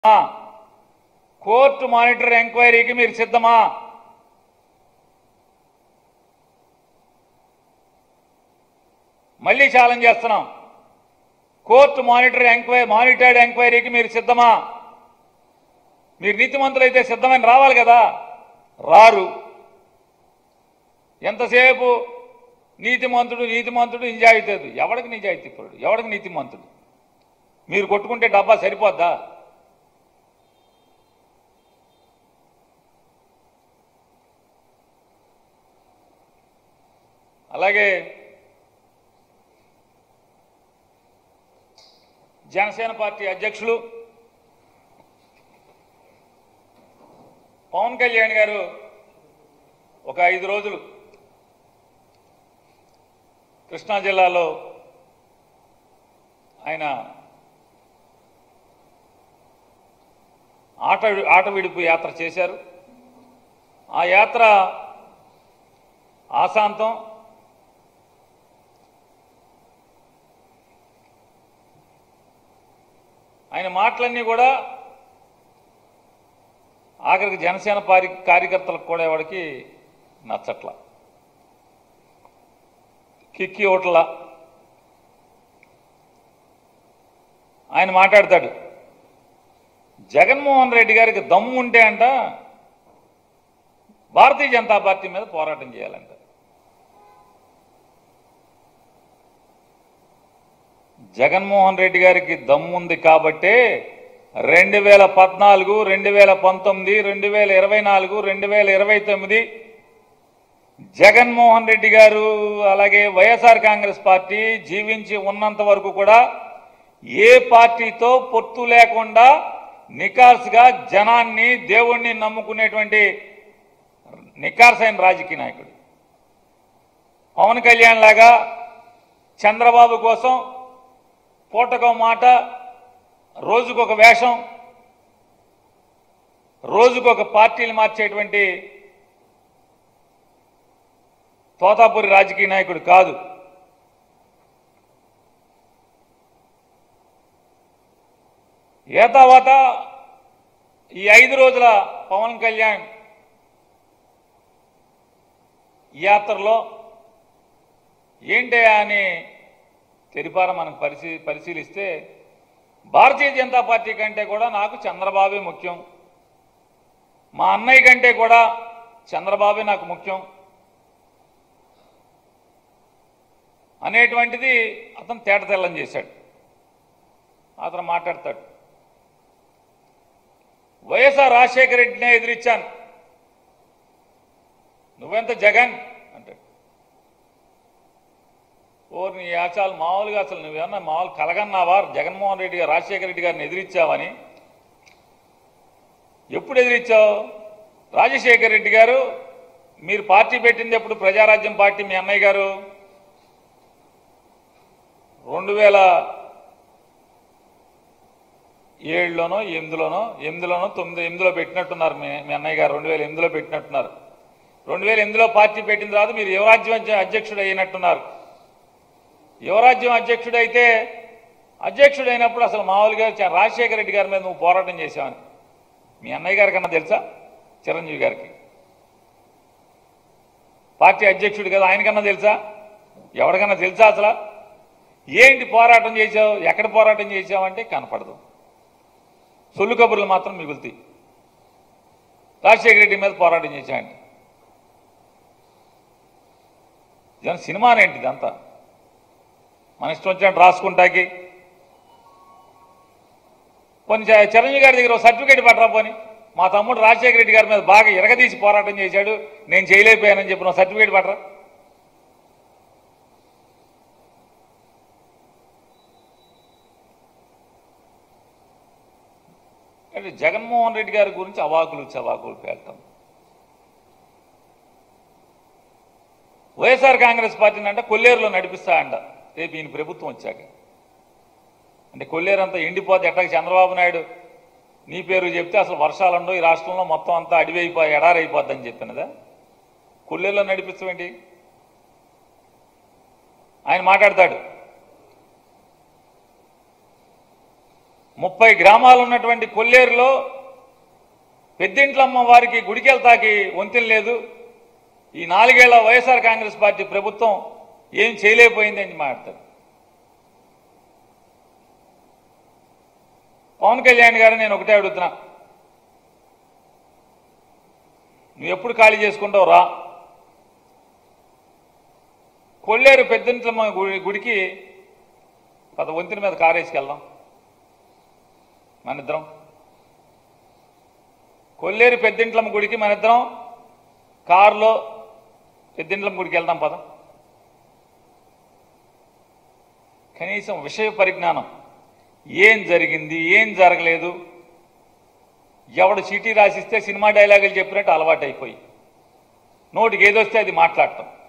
court monitor ఎంక్వైరీకి మీరు సిద్ధమా మళ్ళీ ఛాలెంజ్ చేస్తున్నాం కోర్టు మానిటర్ ఎంక్వైరీ మానిటర్డ్ ఎంక్వైరీకి మీరు సిద్ధమా మీరు నీతిమంతులు అయితే సిద్ధమని రావాలి కదా రారు ఎంతసేపు నీతిమంతుడు నీతిమంతుడు నిజాయితీ ఎవడికి నిజాయితీ పరుడు ఎవడికి నీతిమంతుడు మీరు కొట్టుకుంటే డబ్బా సరిపోద్దా అలాగే జనసేన పార్టీ అధ్యక్షులు పవన్ కళ్యాణ్ గారు ఒక ఐదు రోజులు కృష్ణా జిల్లాలో ఆయన ఆట ఆట విడుపు యాత్ర చేశారు ఆ యాత్ర ఆశాంతం ఆయన మాటలన్నీ కూడా ఆఖరికి జనసేన పారి కార్యకర్తలకు కూడా ఎవరికి నచ్చట్ల కిక్కి ఓట్ల ఆయన మాట్లాడతాడు జగన్మోహన్ రెడ్డి గారికి దమ్ము ఉంటే అంట భారతీయ జనతా పార్టీ మీద పోరాటం చేయాలంట జగన్మోహన్ రెడ్డి గారికి దమ్ముంది కాబట్టే రెండు వేల పద్నాలుగు రెండు వేల పంతొమ్మిది రెండు వేల ఇరవై నాలుగు రెండు వేల ఇరవై తొమ్మిది జగన్మోహన్ రెడ్డి గారు అలాగే వైఎస్ఆర్ కాంగ్రెస్ పార్టీ జీవించి ఉన్నంత వరకు కూడా ఏ పార్టీతో పొత్తు లేకుండా నికార్స్గా జనాన్ని దేవుణ్ణి నమ్ముకునేటువంటి నికార్సైన రాజకీయ నాయకుడు పవన్ కళ్యాణ్ లాగా చంద్రబాబు కోసం పూటకో మాట రోజుకొక వేషం రోజుకొక పార్టీలు మార్చేటువంటి తోతాపురి రాజకీయ నాయకుడు కాదు ఏ తర్వాత ఈ ఐదు రోజుల పవన్ కళ్యాణ్ యాత్రలో ఏంటి అని తెరిపార మనం పరిశీ పరిశీలిస్తే భారతీయ జనతా పార్టీ కంటే కూడా నాకు చంద్రబాబే ముఖ్యం మా అన్నయ్య కంటే కూడా చంద్రబాబే నాకు ముఖ్యం అనేటువంటిది అతను తేటతెల్లం చేశాడు అతను మాట్లాడతాడు వైఎస్ఆర్ రాజశేఖర రెడ్డినే ఎదిరించాను నువ్వెంత జగన్ అంటాడు ఓ నీ ఆచాలు మామూలుగా అసలు నువ్వేమన్నా మామూలు కలగన్నావా జగన్మోహన్ రెడ్డి గారు రాజశేఖర రెడ్డి గారిని ఎదిరించావని ఎప్పుడు ఎదిరించావు రాజశేఖర రెడ్డి గారు మీరు పార్టీ పెట్టింది ఎప్పుడు ప్రజారాజ్యం పార్టీ మీ అన్నయ్య గారు రెండు వేల ఏడులోనో ఎనిమిదిలోనో ఎనిమిదిలోనో తొమ్మిది ఎనిమిదిలో పెట్టినట్టున్నారు మీ మీ అన్నయ్య గారు రెండు వేల ఎనిమిదిలో పెట్టినట్టున్నారు రెండు వేల ఎనిమిదిలో పార్టీ పెట్టిన తర్వాత మీరు యువరాజ్యం అధ్య- అధ్యక్షుడు అయినట్టున్నారు యువరాజ్యం అధ్యక్షుడు అయితే అధ్యక్షుడు అయినప్పుడు అసలు మామూలుగా చ- రాజశేఖర రెడ్డి గారి మీద నువ్వు పోరాటం చేశావని మీ అన్నయ్య గారి కన్నా తెలుసా చిరంజీవి గారికి పార్టీ అధ్యక్షుడు కదా ఆయనకన్నా తెలుసా ఎవరికన్నా తెలుసా అసలు ఏంటి పోరాటం చేశావు ఎక్కడ పోరాటం చేశావంటే కనపడదు సొల్లు కబుర్లు మాత్రం మిగులుతాయి రాజశేఖర రెడ్డి మీద పోరాటం చేశాయండి జన సినిమానేంటి ఇదంతా మన ఇష్టం వచ్చినట్టు రాసుకుంటాకి కొన్ని చ- చిరంజీవి గారి దగ్గర సర్టిఫికేట్ పట్టరా పోని మా తమ్ముడు రాజశేఖర రెడ్డి గారి మీద బాగా ఎరగదీసి పోరాటం చేశాడు నేను చేయలేకపోయానని చెప్పిన సర్టిఫికేట్ పట్టరా అంటే జగన్మోహన్ రెడ్డి గారి గురించి అవాకులు చవాకులు పేలటం వైఎస్ఆర్ కాంగ్రెస్ పార్టీని అంటే కొల్లేరులో నడిపిస్తా అంట రేపు ఈయన ప్రభుత్వం వచ్చాక అంటే కొల్లేరు అంతా ఎండిపోతే ఎట్టకి చంద్రబాబు నాయుడు నీ పేరు చెప్తే అసలు వర్షాలుండవు ఈ రాష్ట్రంలో మొత్తం అంతా అడివి అయిపో ఎడారైపోద్దని చెప్పినదా కొల్లేరులో నడిపిస్తామేంటి ఆయన మాట్లాడతాడు ముప్పై గ్రామాలు ఉన్నటువంటి కొల్లేరులో పెద్దింట్లమ్మ వారికి గుడికెళ్తాకి వంతెన లేదు ఈ నాలుగేళ్ల వైఎస్ఆర్ కాంగ్రెస్ పార్టీ ప్రభుత్వం ఏం చేయలేకపోయిందని మాట్లాడతారు పవన్ కళ్యాణ్ గారు నేను ఒకటే అడుగుతున్నా నువ్వు ఎప్పుడు ఖాళీ చేసుకుంటావు రా కొల్లేరు పెద్దింట్లమ్మ గుడి గుడికి పద వంతెన మీద కారు వేసుకెళ్దాం మన ఇద్దరం కొల్లేరు పెద్దింట్లమ్మ గుడికి మన ఇద్దరం కారులో పెద్దింట్లమ్మ గుడికి వెళ్దాం పద కనీసం విషయ పరిజ్ఞానం ఏం జరిగింది ఏం జరగలేదు ఎవడు చీటీ రాసిస్తే సినిమా డైలాగులు చెప్పినట్టు అలవాటు అయిపోయి నోటికి ఏదొస్తే అది మాట్లాడటం